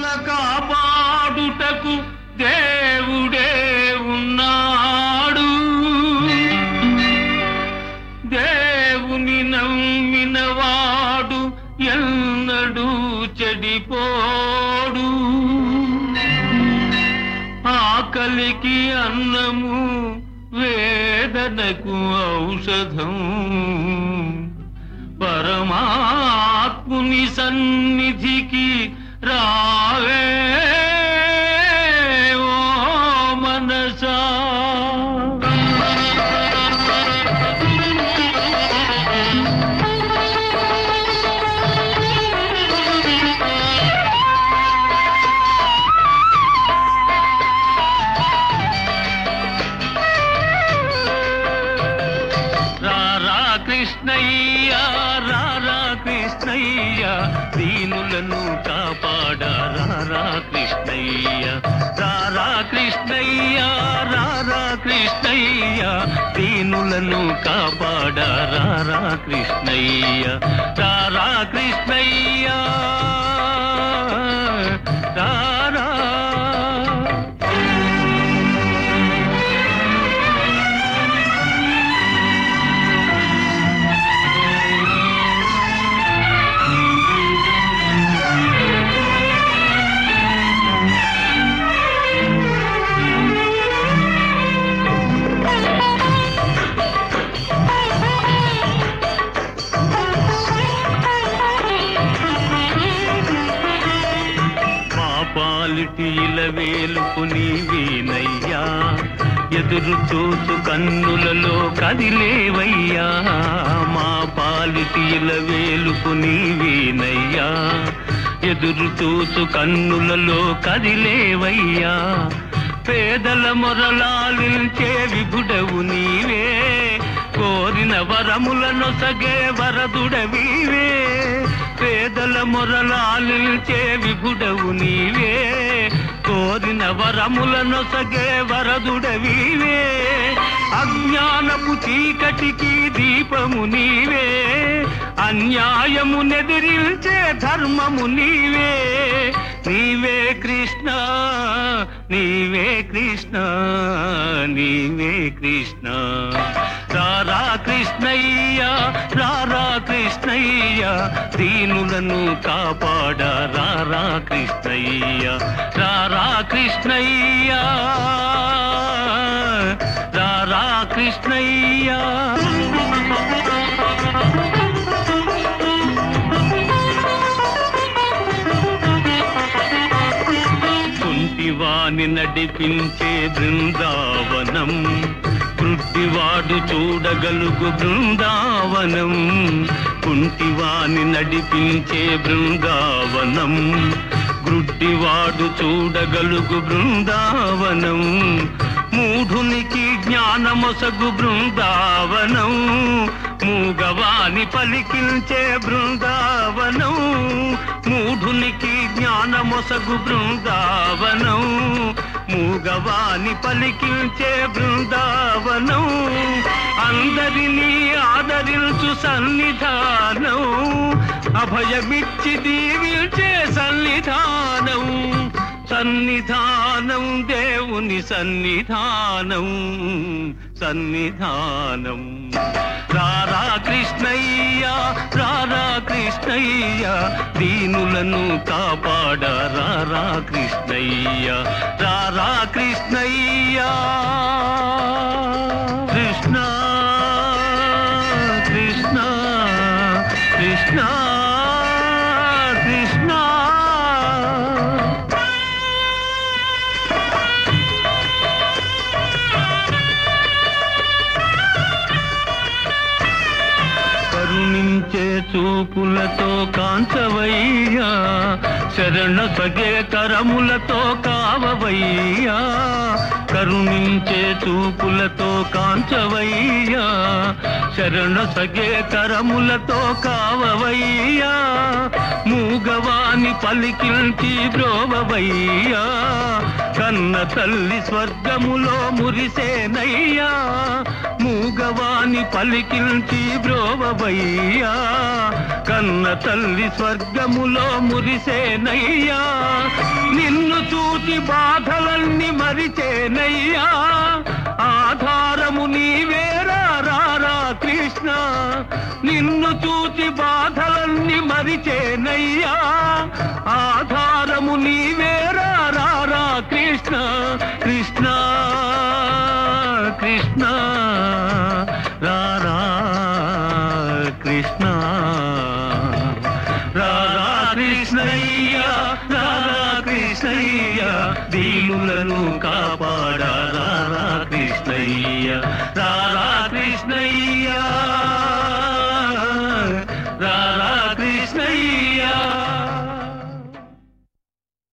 కాపాడుటకు దేవుడే ఉన్నాడు దేవుని నమ్మినవాడు ఎన్నడూ చెడిపోడు ఆకలికి అన్నము వేదనకు ఔషధం పరమాత్ముని సన్నిధికి రావే ఓ మనసా రారా కృష్ణయ్య రారా కృష్ణయ్య దీనులను కాపాడ రారా కృష్ణయ్య రారా కృష్ణయ్య రారా కృష్ణయ్య దీనులను కాపాడ రారా కృష్ణయ్య రారా కృష్ణయ్య రారా మా పాలిటి ఇలవేలుపు నీవేనయ్యా ఎదురు చూసు కన్నులలో కదిలేవయ్యా మా పాలిటి ఇలవేలుపు నీవేనయ్యా ఎదురు చూసు కన్నులలో కదిలేవయ్యా పేదల మొరలాలించే విభుడవు నీవే కోరిన వరములను సగే వరదుడవీవే పేదల మొరలాలించే విభుడవు నీవే కోరిన వరములను సగే వరదుడవీవే అజ్ఞానపు చీకటికి దీపము నీవే అన్యాయము నెదిరించే ధర్మము నీవే నీవే కృష్ణ నీవే కృష్ణ నీవే కృష్ణ రారా కృష్ణయ్య రారా కృష్ణయ్య దీనులను కాపాడ రారా కృష్ణయ్య రారా కృష్ణయ్య రారా కృష్ణయ్య కుంటివాని నడిపించే బృందావనం కృట్టివాడు చూడగలుగు బృందావనం కుంటివాని నడిపించే బృందావనం గ్రుడ్డివాడు చూడగలుగు బృందావనం మూఢునికి జ్ఞానమొసగు బృందావనం మూగవాని పలికించే బృందావనం మూఢునికి జ్ఞానమొసగు బృందావనం మూగవాని పలికించే బృందావనం అందరినీ ఆదరించు సన్నిధానం అభయమిచ్చి దీవించే సన్నిధానం సన్నిధానం దేవుని సన్నిధానం సన్నిధానం రారా కృష్ణయ్య రారా కృష్ణయ్య దీనులను కాపాడ రారా కృష్ణయ్య రారా కృష్ణయ్య కృష్ణ కృష్ణ కృష్ణ కృష్ణ కరుణించే చూపులతో కాంచవయ్యా శరణ సగే కరములతో కావవయ్యా కరుణించే చూపులతో కాంచవయ్యా శరణ సగే కరములతో కావవయ్యా మూగవాని పలికించి బ్రోవవయ్యా కన్న తల్లి స్వర్గములో మురిసేనయ్యా మూగవాని పలికించి బ్రోవవయ్యా కన్న తల్లి స్వర్గములో మురిసేనయ్యా నిన్ను చూచి బాధలన్నీ మరిచేనయ్యా ఆధారము నీవేరా రారా కృష్ణ నిన్ను చూచి బాధలన్నీ మరిచేనయ్యా ఆధారము నీవేరా రారా కృష్ణ కృష్ణ కృష్ణ రారా కృష్ణ రారా కృష్ణయ్య రారా కృష్ణయ్య దీనులను కాపాడారా